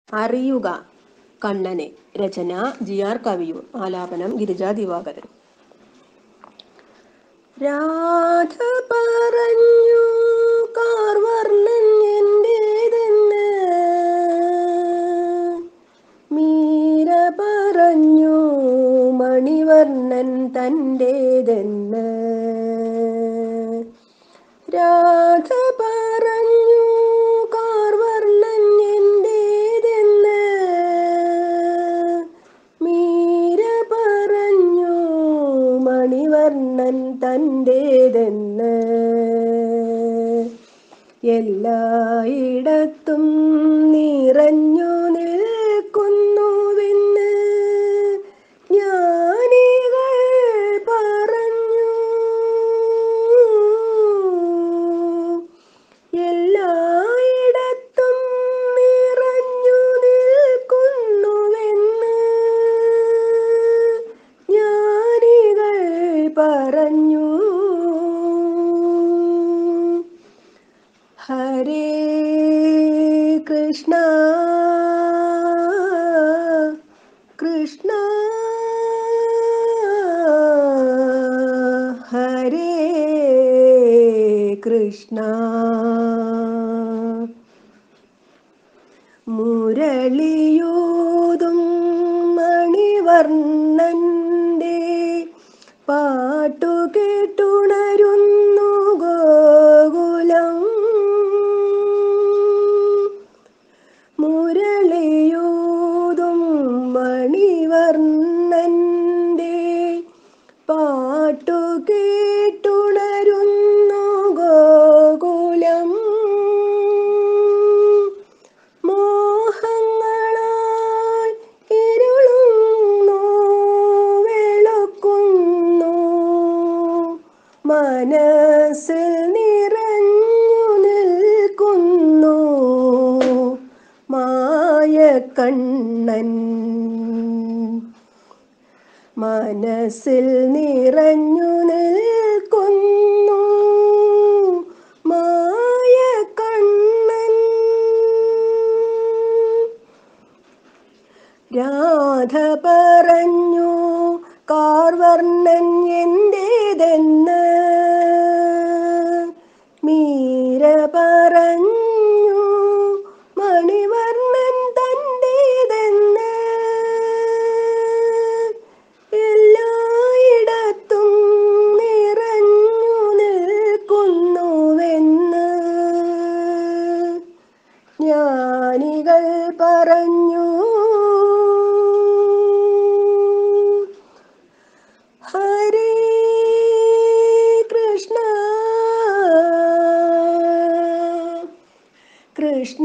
അറിയുക കണ്ണനെ രചന G R Kaviyoor ആലാപനം ഗിരിജാ ദിവാകരൻ രാധ പറഞ്ഞു കാർവർണ്ണൻ എന്റേതെന്ന് മീര പറഞ്ഞു മണിവർണ്ണൻ തൻ്റേതെന്ന് രാധ പറഞ്ഞു കാർവർണ്ണൻ എന്റേതെന്ന് മീര പറഞ്ഞു മണിവർണ്ണൻ തൻ്റേതെന്ന് എല്ലായിടത്തും നിറഞ്ഞു നിൽക്കുന്നുവെന്ന് ജ്ഞാനികൾ പറഞ്ഞു എല്ലായിടത്തും നിറഞ്ഞു നിൽക്കുന്നുവെന്ന് ജ്ഞാനികൾ പറഞ്ഞു ഹരേ കൃഷ്ണ കൃഷ്ണ ഹരേ കൃഷ്ണ മുരളിയൂതും മണിവർണ്ണന്റെ പാട്ടു കേട്ടുണരുന്നു ഗോകുലം മുരളിയൂതും മണിവർണ്ണന്റെ പാട്ടു കേട്ടുണരുന്നു ഗോകുലം മോഹങ്ങളാൽ ഇരുളുന്നു വെളുക്കുന്നു മനസ്സിൽ നിറഞ്ഞു നിൽക്കുന്നു മായക്കണ്ണൻ മനസ്സിൽ നിറഞ്ഞു നിൽക്കുന്നു മായക്കണ്ണൻ രാധ പറഞ്ഞു കാർവർണ്ണൻ എന്റേതെന്ന് മീര പറഞ്ഞു മണിവർണ്ണൻ തൻ്റേതെന്ന് എല്ലായിടത്തും നിറഞ്ഞു നിൽക്കുന്നുവെന്ന് ജ്ഞാനികൾ പറഞ്ഞു ഹരേ കൃഷ്ണ കൃഷ്ണ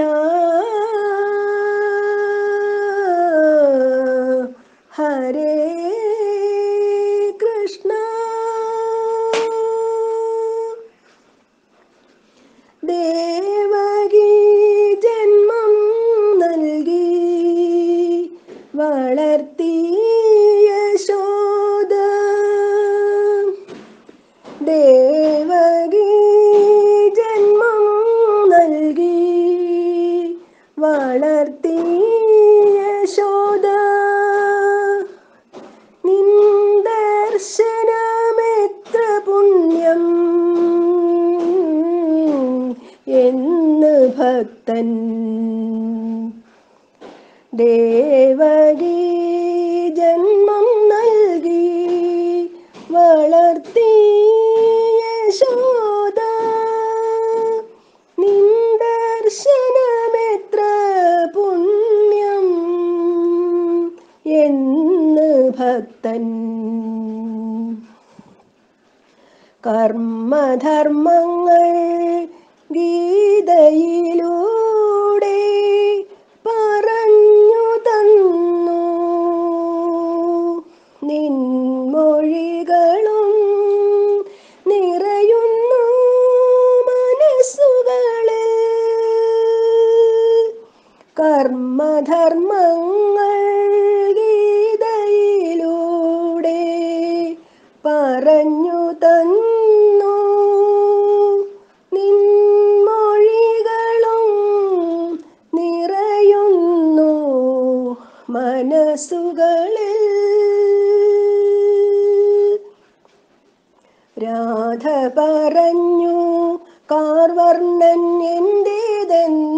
ഹരേ കൃഷ്ണ ദേവകി ജന്മം നൽകി വളർത്തി യശോദ ദേവകി ജന്മം നൽകി വളർത്തി യശോദ നിൻ ദർശനമെത്ര പുണ്യം എന്ന് ഭക്തൻ ദേവകി ജന്മം നൽകി വളർത്തി യശോദ നിൻ ദർശനമെത്ര പുണ്യം എന്ന് ഭക്തൻ കർമ്മധർമ്മങ്ങൾ ഗീതയിലൂടെ പറഞ്ഞു തന്നു നിൻമൊഴികളും നിറയുന്നു മനസ്സുകളിൽ കർമ്മധർമ്മങ്ങൾ ഗീതയിലൂടെ പറഞ്ഞു തന്നു നിൻമൊഴികളും നിറയുന്നു മനസ്സുകളിൽ രാധ പറഞ്ഞു കാർവർണ്ണൻ എൻ്റേതെന്ന്